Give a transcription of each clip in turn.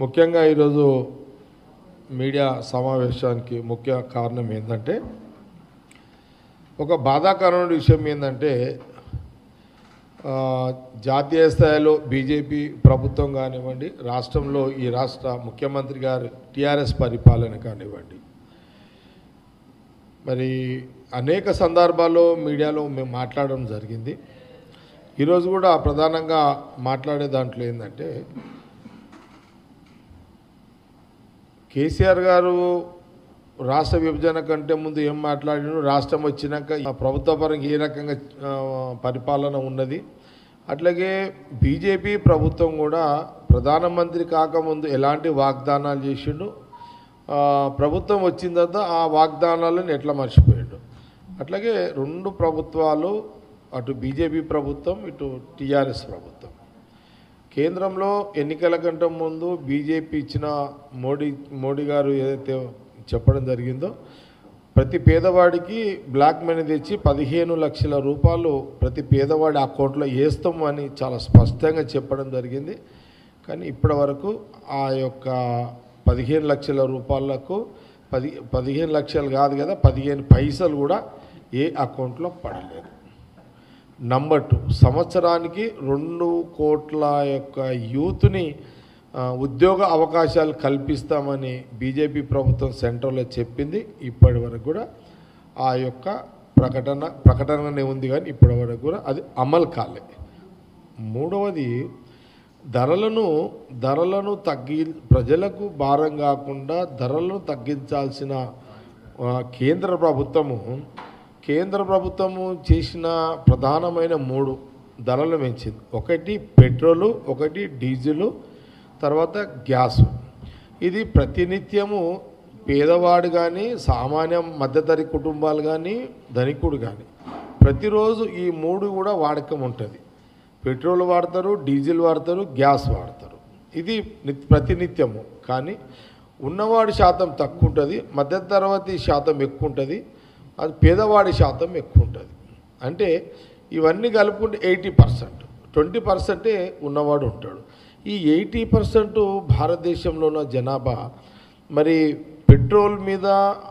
ముఖ్యంగా ఈరోజు మీడియా సమావేశానికి ముఖ్య కారణం ఏంటంటే ఒక బాధాకరమైన విషయం ఏంటంటే ఆ, జాతీయ స్థాయిలో బీజేపీ ప్రభుత్వం కానివ్వండి రాష్ట్రంలో ఈ రాష్ట్ర ముఖ్యమంత్రి గారు టీఆర్ఎస్ పరిపాలన కానివ్వండి మరి అనేక సందర్భాల్లో మీడియాలో మేము మాట్లాడడం జరిగింది ఈరోజు కూడా ప్రధానంగా మాట్లాడే దాంట్లో ఏంటంటే కేసీఆర్ గారు రాష్ట్ర విభజన కంటే ముందు ఏం మాట్లాడినారు రాష్ట్రం వచ్చినాక ఆ ప్రభుత్వ పరంగా ఏ రకంగా ఆ, పరిపాలన ఉన్నది అట్లాగే బీజేపీ ప్రభుత్వం కూడా ప్రధానమంత్రి కాకముందు ఎలాంటి వాగ్దానాలు చేసిండు ఆ, ప్రభుత్వం వచ్చిన తర్వాత ఆ వాగ్దానాలను ఎట్లా మర్చిపోయాడు అట్లాగే రెండు ప్రభుత్వాలు అటు బీజేపీ ప్రభుత్వం ఇటు టీఆర్ఎస్ ప్రభుత్వం కేంద్రంలో ఎన్నికల కంటే ముందు బీజేపీ ఇచ్చిన మోడీ మోడీ గారు ఏదైతే చెప్పడం జరిగిందో ప్రతి పేదవాడికి బ్లాక్ మనీ తెచ్చి పదిహేను లక్షల రూపాయలు ప్రతి పేదవాడి అకౌంట్లో వేస్తాము అని చాలా స్పష్టంగా చెప్పడం జరిగింది కానీ ఇప్పటి వరకు ఆ యొక్క పదిహేను లక్షల రూపాయలకు పది పదిహేను లక్షలు కాదు కదా పదిహేను పైసలు కూడా ఏ అకౌంట్లో పడలేదు నంబర్ టూ సంవత్సరానికి రెండు కోట్ల యొక్క యూత్ని ఆ, ఉద్యోగ అవకాశాలు కల్పిస్తామని బీజేపీ ప్రభుత్వం సెంట్రల్లో చెప్పింది ఇప్పటి వరకు కూడా ఆ యొక్క ప్రకటన ప్రకటననే ఉంది కానీ ఇప్పటి వరకు కూడా అది అమలు కాలే మూడవది ధరలను ధరలను తగ్గి ప్రజలకు భారం కాకుండా ధరలను తగ్గించాల్సిన ఆ, కేంద్ర ప్రభుత్వము కేంద్ర ప్రభుత్వము చేసిన ప్రధానమైన మూడు ధరలు పెంచింది ఒకటి పెట్రోలు ఒకటి డీజిలు తర్వాత గ్యాసు ఇది ప్రతినిత్యము పేదవాడు కానీ సామాన్య మధ్యతరి కుటుంబాలు కానీ ధనికుడు కానీ ప్రతిరోజు ఈ మూడు కూడా వాడకం ఉంటుంది పెట్రోల్ వాడతారు డీజిల్ వాడతారు గ్యాస్ వాడతారు ఇది నిత్ ప్రతినిత్యము కానీ ఉన్నవాడి శాతం తక్కువ ఉంటుంది మధ్య తరగతి శాతం ఎక్కువ ఉంటుంది అది పేదవాడి శాతం ఎక్కువ ఉంటుంది అంటే ఇవన్నీ కలుపుకుంటే ఎయిటీ పర్సెంట్ ట్వంటీ పర్సెంటే ఉన్నవాడు ఉంటాడు ఈ ఎయిటీ పర్సెంట్ భారతదేశంలో ఉన్న జనాభా మరి పెట్రోల్ మీద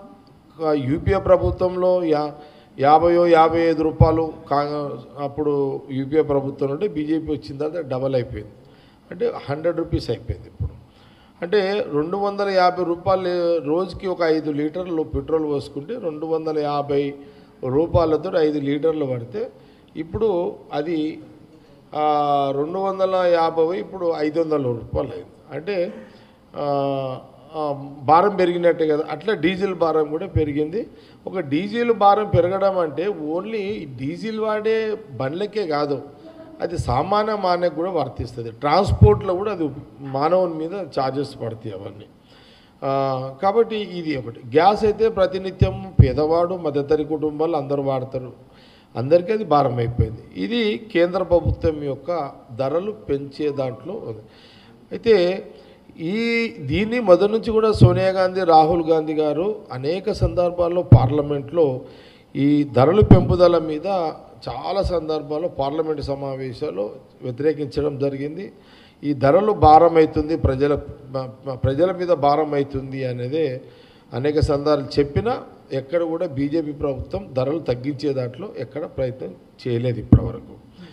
ఆ, యూపీఏ ప్రభుత్వంలో యా యాభయో యాభై ఐదు రూపాయలు కా అప్పుడు యూపీఏ ప్రభుత్వం ఉంటే బీజేపీ వచ్చిన తర్వాత డబల్ అయిపోయింది అంటే హండ్రెడ్ రూపీస్ అయిపోయింది ఇప్పుడు అంటే రెండు వందల యాభై రూపాయలు రోజుకి ఒక ఐదు లీటర్లు పెట్రోల్ పోసుకుంటే రెండు వందల యాభై రూపాయలతో ఐదు లీటర్లు పడితే ఇప్పుడు అది ఆ, రెండు వందల యాభై ఇప్పుడు ఐదు వందల రూపాయలు అయింది అంటే ఆ, ఆ, భారం పెరిగినట్టే కదా అట్లా డీజిల్ భారం కూడా పెరిగింది ఒక డీజిల్ భారం పెరగడం అంటే ఓన్లీ డీజిల్ వాడే బండ్లకే కాదు అది సామాన్య మానకు కూడా వర్తిస్తుంది ట్రాన్స్పోర్ట్లో కూడా అది మానవుని మీద ఛార్జెస్ పడతాయి అవన్నీ ఆ, కాబట్టి ఇది ఒకటి గ్యాస్ అయితే ప్రతినిత్యం పేదవాడు మధ్యతరి కుటుంబాలు అందరూ వాడతారు అందరికీ అది భారం అయిపోయింది ఇది కేంద్ర ప్రభుత్వం యొక్క ధరలు పెంచే దాంట్లో ఉంది అయితే ఈ దీన్ని మొదటి నుంచి కూడా సోనియా గాంధీ రాహుల్ గాంధీ గారు అనేక సందర్భాల్లో పార్లమెంట్లో ఈ ధరలు పెంపుదల మీద చాలా సందర్భాల్లో పార్లమెంట్ సమావేశాల్లో వ్యతిరేకించడం జరిగింది ఈ ధరలు భారం అవుతుంది ప్రజల ప్రజల మీద భారం అవుతుంది అనేది అనేక సందర్భాలు చెప్పినా ఎక్కడ కూడా బీజేపీ ప్రభుత్వం ధరలు తగ్గించే దాంట్లో ఎక్కడ ప్రయత్నం చేయలేదు ఇప్పటివరకు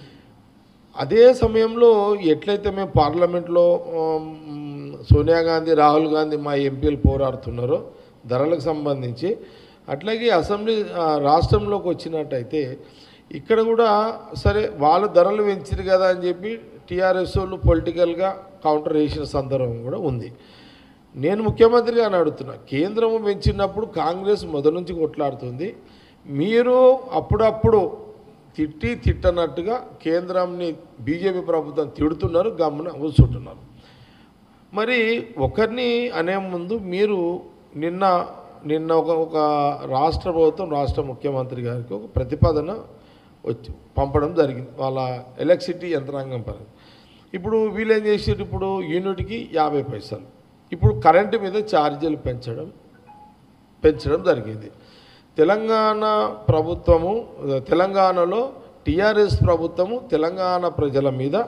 అదే సమయంలో ఎట్లయితే మేము పార్లమెంట్లో ఆమ్, సోనియా గాంధీ రాహుల్ గాంధీ మా ఎంపీలు పోరాడుతున్నారో ధరలకు సంబంధించి అట్లాగే అసెంబ్లీ ఆ, రాష్ట్రంలోకి వచ్చినట్టయితే ఇక్కడ కూడా సరే వాళ్ళు ధరలు పెంచారు కదా అని చెప్పి టీఆర్ఎస్ వాళ్ళు పొలిటికల్గా కౌంటర్ వేసిన సందర్భం కూడా ఉంది నేను ముఖ్యమంత్రిగా అని అడుగుతున్నా కేంద్రము పెంచినప్పుడు కాంగ్రెస్ మొదటి నుంచి కొట్లాడుతుంది మీరు అప్పుడప్పుడు తిట్టి తిట్టనట్టుగా కేంద్రంని బీజేపీ ప్రభుత్వం తిడుతున్నారు గమ్మున కూర్చుంటున్నారు మరి ఒకరిని అనే ముందు మీరు నిన్న నిన్న ఒక ఒక రాష్ట్ర ప్రభుత్వం రాష్ట్ర ముఖ్యమంత్రి గారికి ఒక ప్రతిపాదన వచ్చి పంపడం జరిగింది వాళ్ళ ఎలక్ట్రిసిటీ యంత్రాంగం పరంగా ఇప్పుడు వీళ్ళు ఏం చేసారు ఇప్పుడు యూనిట్కి యాభై పైసలు ఇప్పుడు కరెంటు మీద ఛార్జీలు పెంచడం పెంచడం జరిగింది తెలంగాణ ప్రభుత్వము తెలంగాణలో టీఆర్ఎస్ ప్రభుత్వము తెలంగాణ ప్రజల మీద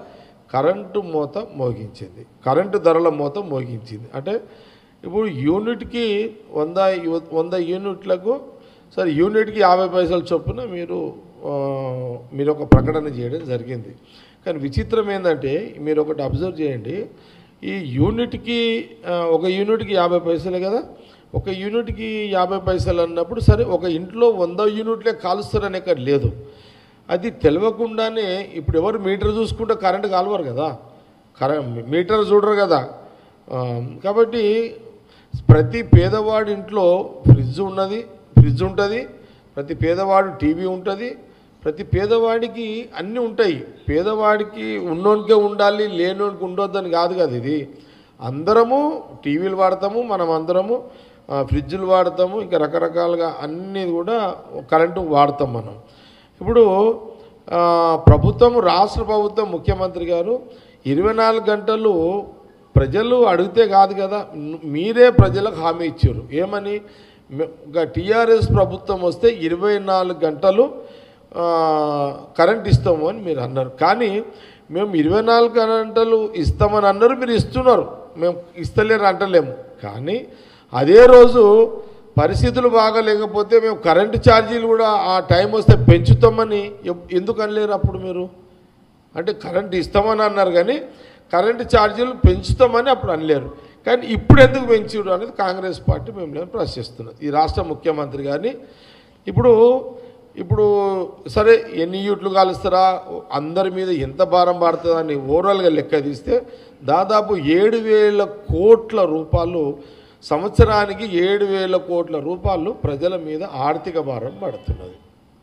కరెంటు మూత మోగించింది కరెంటు ధరల మూత మోగించింది అంటే ఇప్పుడు యూనిట్కి వంద యు- వంద యూనిట్లకు సరే యూనిట్కి యాభై పైసలు చొప్పున మీరు ఆ, మీరు ఒక ప్రకటన చేయడం జరిగింది కానీ విచిత్రం ఏంటంటే మీరు ఒకటి అబ్జర్వ్ చేయండి ఈ యూనిట్కి ఆ, ఒక యూనిట్కి యాభై పైసలే కదా ఒక యూనిట్కి యాభై పైసలు అన్నప్పుడు సరే ఒక ఇంట్లో వంద యూనిట్లే కాలుస్తారని ఇక్కడ లేదు అది తెలియకుండానే ఇప్పుడు ఎవరు మీటర్ చూసుకుంటే కరెంటు కాలువరు కదా కరె మీటర్ చూడరు కదా ఆ, కాబట్టి ప్రతి పేదవాడి ఇంట్లో ఫ్రిడ్జ్ ఉన్నది ఫ్రిడ్జ్ ఉంటుంది ప్రతి పేదవాడు టీవీ ఉంటుంది ప్రతి పేదవాడికి అన్నీ ఉంటాయి పేదవాడికి ఉన్నోనికే ఉండాలి లేనోనికి ఉండొద్దని కాదు కదా ఇది అందరము టీవీలు వాడతాము మనం అందరము ఆ, ఫ్రిడ్జ్లు వాడతాము ఇంకా రకరకాలుగా అన్నీ కూడా కరెంటు వాడతాం మనం ఇప్పుడు ఆ, ప్రభుత్వం రాష్ట్ర ప్రభుత్వం ముఖ్యమంత్రి గారు ఇరవై నాలుగు గంటలు ప్రజలు అడిగితే కాదు కదా ను- మీరే ప్రజలకు హామీ ఇచ్చారు ఏమని మె- ఒక టీఆర్ఎస్ ప్రభుత్వం వస్తే ఇరవై నాలుగు గంటలు ఆ, కరెంట్ ఇస్తాము అని మీరు అన్నారు కానీ మేము ఇరవై నాలుగు గంటలు ఇస్తామని అన్నారు మీరు ఇస్తున్నారు మేము ఇస్తలేరు అంటలేము కానీ అదే రోజు పరిస్థితులు బాగాలేకపోతే మేము కరెంటు ఛార్జీలు కూడా ఆ టైం వస్తే పెంచుతామని ఎప్- ఎందుకు అనలేరు అప్పుడు మీరు అంటే కరెంట్ ఇస్తామని అన్నారు కానీ కరెంటు ఛార్జీలు పెంచుతామని అప్పుడు అనలేరు కానీ ఇప్పుడు ఎందుకు పెంచుడు అనేది కాంగ్రెస్ పార్టీ మేము ప్రశ్నిస్తున్నది ఈ రాష్ట్ర ముఖ్యమంత్రి గారిని ఇప్పుడు ఇప్పుడు సరే ఎన్ని యూట్లు కాలుస్తారా అందరి మీద ఎంత భారం పడుతుందని ఓవరాల్గా లెక్క తీస్తే దాదాపు ఏడు వేల కోట్ల రూపాయలు సంవత్సరానికి ఏడు వేల కోట్ల రూపాయలు ప్రజల మీద ఆర్థిక భారం పడుతున్నది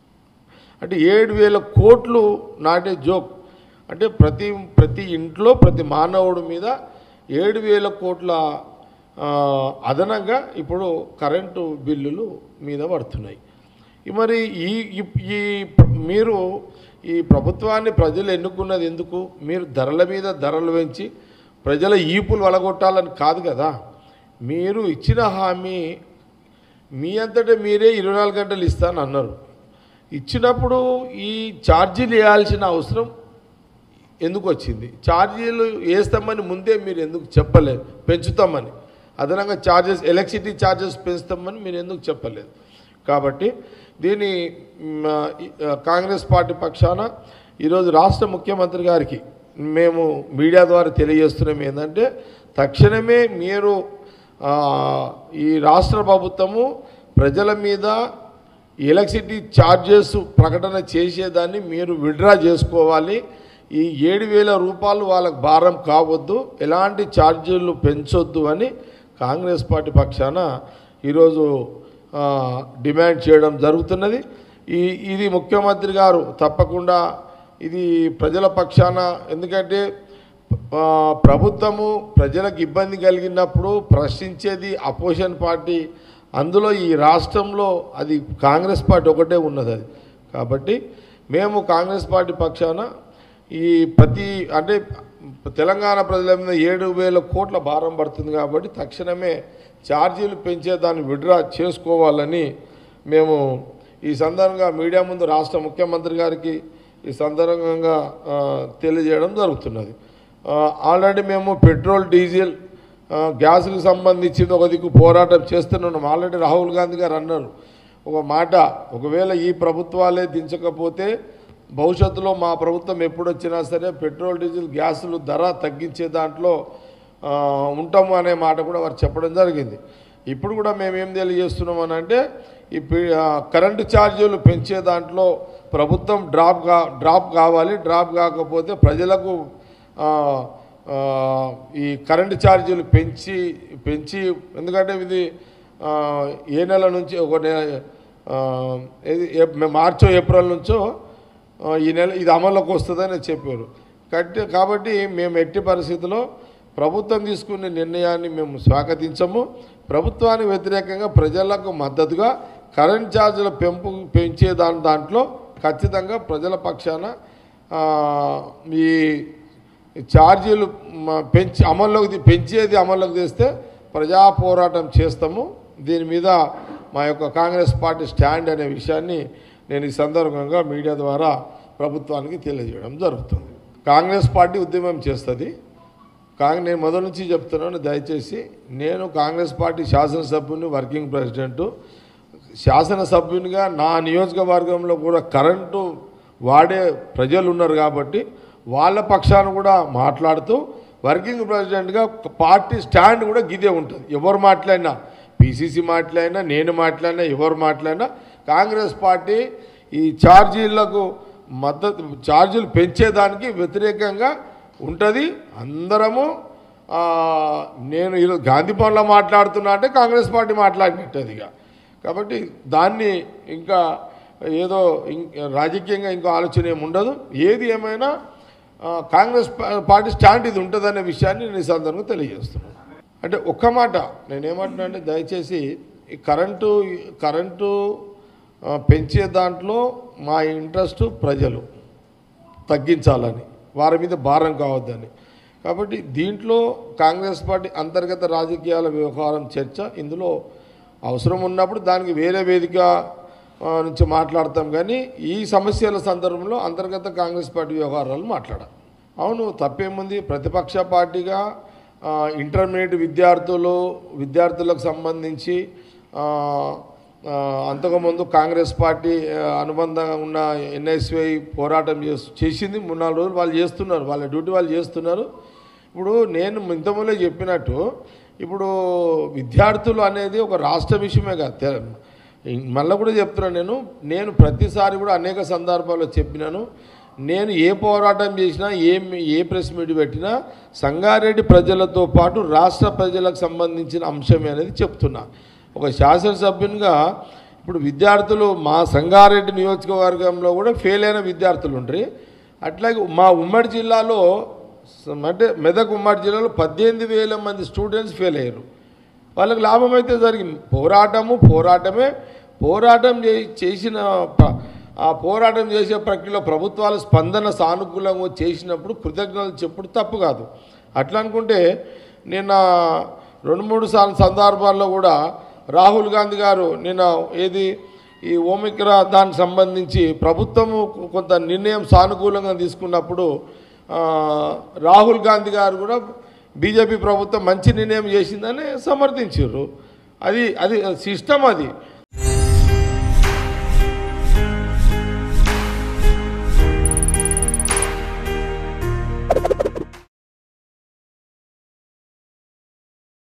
అంటే ఏడు వేల కోట్లు నాటే జోక్ అంటే ప్రతి ప్రతి ఇంట్లో ప్రతి మానవుడి మీద ఏడు వేల కోట్ల ఆ, అదనంగా ఇప్పుడు కరెంటు బిల్లులు మీద పడుతున్నాయి ఈ మరి ఈ ఈ- ఈ ప్ర- మీరు ఈ ప్రభుత్వాన్ని ప్రజలు ఎన్నుకున్నది ఎందుకు మీరు ధరల మీద ధరలు పెంచి ప్రజల ఈపులు వలగొట్టాలని కాదు కదా మీరు ఇచ్చిన హామీ మీ అంతటా మీరే ఇరవై నాలుగు గంటలు ఇస్తాను అన్నారు ఇచ్చినప్పుడు ఈ ఛార్జీలు వేయాల్సిన అవసరం ఎందుకు వచ్చింది ఛార్జీలు వేస్తామని ముందే మీరు ఎందుకు చెప్పలేదు పెంచుతామని అదనంగా ఛార్జెస్ ఎలక్ట్రిసిటీ ఛార్జెస్ పెంచుతామని మీరు ఎందుకు చెప్పలేదు కాబట్టి దీని మ్, ఈ, ఆ, కాంగ్రెస్ పార్టీ పక్షాన ఈరోజు రాష్ట్ర ముఖ్యమంత్రి గారికి మేము మీడియా ద్వారా తెలియజేస్తున్నాం ఏంటంటే తక్షణమే మీరు ఆ, ఈ రాష్ట్ర ప్రభుత్వము ప్రజల మీద ఎలక్ట్రిసిటీ ఛార్జెస్ ప్రకటన చేసేదాన్ని మీరు విడ్రా చేసుకోవాలి ఈ ఏడు వేల రూపాయలు వాళ్ళకి భారం కావద్దు ఎలాంటి ఛార్జీలు పెంచొద్దు అని కాంగ్రెస్ పార్టీ పక్షాన ఈరోజు ఆ, డిమాండ్ చేయడం జరుగుతున్నది ఈ ఇది ముఖ్యమంత్రి గారు తప్పకుండా ఇది ప్రజల పక్షాన ఎందుకంటే ఆ, ప్రభుత్వము ప్రజలకు ఇబ్బంది కలిగినప్పుడు ప్రశ్నించేది అపోజిషన్ పార్టీ అందులో ఈ రాష్ట్రంలో అది కాంగ్రెస్ పార్టీ ఒకటే ఉన్నది అది కాబట్టి మేము కాంగ్రెస్ పార్టీ పక్షాన ఈ ప్రతి అంటే తెలంగాణ ప్రజల మీద ఏడు వేల కోట్ల భారం పడుతుంది కాబట్టి తక్షణమే ఛార్జీలు పెంచే దాన్ని విడ్రా చేసుకోవాలని మేము ఈ సందర్భంగా మీడియా ముందు రాష్ట్ర ముఖ్యమంత్రి గారికి ఈ సందర్భంగా ఆ, తెలియజేయడం జరుగుతున్నది ఆ, ఆల్రెడీ మేము పెట్రోల్ డీజిల్ ఆ, గ్యాస్కి సంబంధించింది ఒక దిక్కు పోరాటం చేస్తున్నాం ఆల్రెడీ రాహుల్ గాంధీ గారు అన్నారు ఒక మాట ఒకవేళ ఈ ప్రభుత్వాలే దించకపోతే భవిష్యత్తులో మా ప్రభుత్వం ఎప్పుడు వచ్చినా సరే పెట్రోల్ డీజిల్ గ్యాసులు ధర తగ్గించే దాంట్లో ఆ, ఉంటాము అనే మాట కూడా వారు చెప్పడం జరిగింది ఇప్పుడు కూడా మేము ఏం తెలియజేస్తున్నాం అని అంటే ఈ పి- ఆ, కరెంటు ఛార్జీలు పెంచే దాంట్లో ప్రభుత్వం డ్రాప్ కా డ్రాప్ కావాలి డ్రాప్ కాకపోతే ప్రజలకు ఆ, ఆ, ఈ కరెంటు ఛార్జీలు పెంచి పెంచి ఎందుకంటే ఇది ఆ, ఏ నెల నుంచి ఒక నెల ఆ, ఏది ఏప్- మార్చో ఏప్రిల్ నుంచో ఆ, ఈ నెల ఇది అమల్లోకి వస్తుందని చెప్పారు కట్టి కాబట్టి మేము ఎట్టి పరిస్థితుల్లో ప్రభుత్వం తీసుకునే నిర్ణయాన్ని మేము స్వాగతించము ప్రభుత్వానికి వ్యతిరేకంగా ప్రజలకు మద్దతుగా కరెంట్ ఛార్జీల పెంపు పెంచే దాని దాంట్లో ఖచ్చితంగా ప్రజల పక్షాన ఆ, ఈ ఛార్జీలు మ- పెంచి అమల్లోకి తీ- పెంచేది అమల్లోకి తెస్తే ప్రజా పోరాటం చేస్తాము దీని మీద మా యొక్క కాంగ్రెస్ పార్టీ స్టాండ్ అనే విషయాన్ని నేను ఈ సందర్భంగా మీడియా ద్వారా ప్రభుత్వానికి తెలియజేయడం జరుగుతుంది కాంగ్రెస్ పార్టీ ఉద్యమం చేస్తుంది కాంగ్రెస్ నేను మొదటి నుంచి చెప్తున్నాను దయచేసి నేను కాంగ్రెస్ పార్టీ శాసనసభ్యుని వర్కింగ్ ప్రెసిడెంటు శాసనసభ్యునిగా నా నియోజకవర్గంలో కూడా కరెంటు వాడే ప్రజలు ఉన్నారు కాబట్టి వాళ్ళ పక్షాన కూడా మాట్లాడుతూ వర్కింగ్ ప్రెసిడెంట్గా పార్టీ స్టాండ్ కూడా గిదే ఉంటుంది ఎవరు మాట్లాడినా పిసిసి మాట్లాడినా నేను మాట్లాడినా ఎవరు మాట్లాడినా కాంగ్రెస్ పార్టీ ఈ ఛార్జీలకు మద్దతు ఛార్జీలు పెంచేదానికి వ్యతిరేకంగా ఉంటుంది అందరము ఆ, నేను ఈరోజు గాంధీ భవన్లో మాట్లాడుతున్నా అంటే కాంగ్రెస్ పార్టీ మాట్లాడినట్టు అది ఇక కాబట్టి దాన్ని ఇంకా ఏదో ఇం- రాజకీయంగా ఇంకో ఆలోచన ఏమి ఉండదు ఏది ఏమైనా ఆ, కాంగ్రెస్ పా- పార్టీ స్టాండ్ ఇది ఉంటుందనే విషయాన్ని నేను ఈ సందర్భంగా తెలియజేస్తున్నాను అంటే ఒక్క మాట నేనేమంటున్నా అంటే దయచేసి ఈ కరెంటు కరెంటు ఆ, పెంచే దాంట్లో మా ఇంట్రెస్ట్ ప్రజలు తగ్గించాలని వారి మీద భారం కావద్దని కాబట్టి దీంట్లో కాంగ్రెస్ పార్టీ అంతర్గత రాజకీయాల వ్యవహారం చర్చ ఇందులో అవసరం ఉన్నప్పుడు దానికి వేరే వేదిక ఆ, నుంచి మాట్లాడతాం కానీ ఈ సమస్యల సందర్భంలో అంతర్గత కాంగ్రెస్ పార్టీ వ్యవహారాలు మాట్లాడాలి అవును తప్పేముంది ప్రతిపక్ష పార్టీగా ఆ, ఇంటర్మీడియట్ విద్యార్థులు విద్యార్థులకు సంబంధించి ఆ, ఆ, అంతకుముందు కాంగ్రెస్ పార్టీ ఆ, అనుబంధంగా ఉన్న ఎన్ఎస్వై పోరాటం చేస్ చేసింది మూడు నాలుగు రోజులు వాళ్ళు చేస్తున్నారు వాళ్ళ డ్యూటీ వాళ్ళు చేస్తున్నారు ఇప్పుడు నేను ఇంతకుముందే చెప్పినట్టు ఇప్పుడు విద్యార్థులు అనేది ఒక రాష్ట్ర విషయమే కాదు తె- మళ్ళీ కూడా చెప్తున్నాను నేను నేను ప్రతిసారి కూడా అనేక సందర్భాల్లో చెప్పినాను నేను ఏ పోరాటం చేసినా ఏ ఏ ప్రెస్ మీట్ పెట్టినా సంగారెడ్డి ప్రజలతో పాటు రాష్ట్ర ప్రజలకు సంబంధించిన అంశమే అనేది చెప్తున్నా ఒక శాసనసభ్యునిగా ఇప్పుడు విద్యార్థులు మా సంగారెడ్డి నియోజకవర్గంలో కూడా ఫెయిల్ అయిన విద్యార్థులు ఉంటారు అట్లాగే మా ఉమ్మడి జిల్లాలో స- అంటే మెదక్ ఉమ్మడి జిల్లాలో పద్దెనిమిది వేల మంది స్టూడెంట్స్ ఫెయిల్ అయ్యారు వాళ్ళకి లాభం అయితే జరిగింది పోరాటము పోరాటమే పోరాటం చే చేసిన ప్ర- ఆ పోరాటం చేసే ప్రక్రియలో ప్రభుత్వాల స్పందన సానుకూలంగా చేసినప్పుడు కృతజ్ఞతలు చెప్పుడు తప్పు కాదు అట్లా అనుకుంటే నిన్న రెండు మూడు సార్లు సందర్భాల్లో కూడా రాహుల్ గాంధీ గారు నిన్న ఏది ఈ ఓమిక్రా దానికి సంబంధించి ప్రభుత్వము కొంత నిర్ణయం సానుకూలంగా తీసుకున్నప్పుడు ఆ, రాహుల్ గాంధీ గారు కూడా బీజేపీ ప్రభుత్వం మంచి నిర్ణయం చేసిందని సమర్థించారు అది అది సిస్టమ్ అది